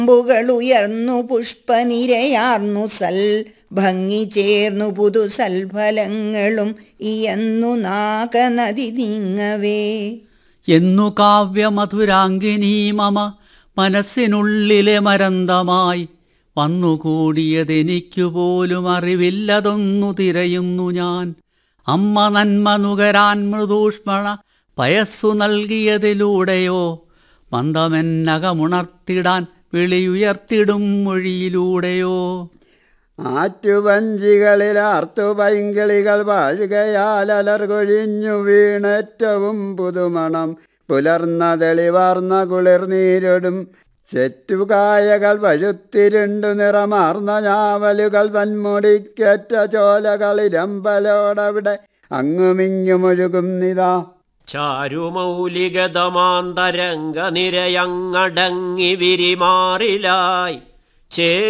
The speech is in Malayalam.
അമ്പുകളുയർന്നു പുഷ്പനിരയാർന്നു സൽ ഭംഗി ചേർന്നു പുതു സൽഫലങ്ങളും ഇയന്നു നാഗനദി നീങ്ങവേ എന്നു കാവ്യമധുരാങ്കിനീ മമ മനസ്സിനുള്ളിലെ മരന്തമായി വന്നുകൂടിയതെനിക്കു പോലും അറിവില്ലതൊന്നു തിരയുന്നു ഞാൻ അമ്മ നന്മ നുകരാൻ മൃദൂഷ്മണ പയസ്സു നൽകിയതിലൂടെയോ മന്ദമെന്നകമുണർത്തിടാൻ വിളിയുയർത്തിടും മൊഴിയിലൂടെയോ ആറ്റുവഞ്ചികളിൽ ആർത്തു പൈങ്കിളികൾ വാഴുകയാൽ അലർകൊഴിഞ്ഞു വീണേറ്റവും പുതുമണം പുലർന്ന തെളിവാർന്ന കുളിർനീരൊടും ചെറ്റുകായകൾ വഴുത്തിരുണ്ടു നിറമാർന്ന ഞാവലുകൾ തന്മുടിക്കേറ്റ ചോലകളിരമ്പലോടവിടെ അങ്ങുമിങ്ങുമൊഴുകുന്നിതാ ചാരുമൗലികതമാന്തരംഗ നിരയങ്ങടങ്ങി വിരിമാറിലായി ചേ